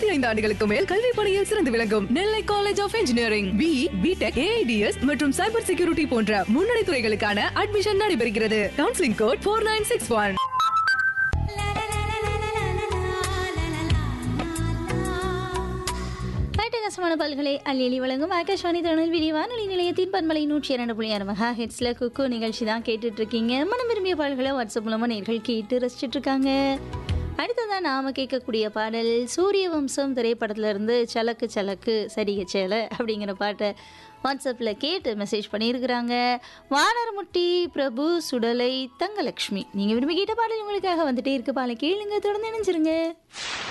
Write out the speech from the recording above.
முப்பத்தி ஐந்து ஆண்டுகளுக்கு மேல் கல்வி பணியில் சிறந்து விளங்கும் Nellai college of engineering B B Tech AI DS மற்றும் சைபர் செக்யூரிட்டி போன்ற முன்னணி துறைகளுக்கான அட்மிஷன் நடைபெறுகிறது counselling code four nine six one அட்டகாசமான பல்களை அள்ளி வழங்கும் ஆகாஷ்வாணி திருநெல்வேலி வானொலி நிலையத்தின் பன்மலை நூற்றி இரண்டு புள்ளி ஆறு மெகா ஹெட்ஸில் குக்கு நிகழ்ச்சி தான் கேட்டுட்டு இருக்கீங்க மனம் விரும்பிய பாடல்களை வாட்ஸ்அப் மூலமாக நேர்கள் கேட்டு ரசிச்சிட்டு இருக்காங்க அடுத்ததான் நாம கேட்கக்கூடிய பாடல் சூரிய வம்சம் திரைப்படத்துல இருந்து சலக்கு சலக்கு சரிக சேலை அப்படிங்கிற பாட்டை வாட்ஸ்அப்பில் கேட்டு மெசேஜ் பண்ணியிருக்கிறாங்க வானர்முட்டி பிரபு சுடலை தங்கலக்ஷ்மி நீங்கள் விரும்பி கேட்ட பாடல் உங்களுக்காக வந்துட்டே இருக்கு பாலை கேளுங்க தொடர்ந்து நினைச்சிருங்க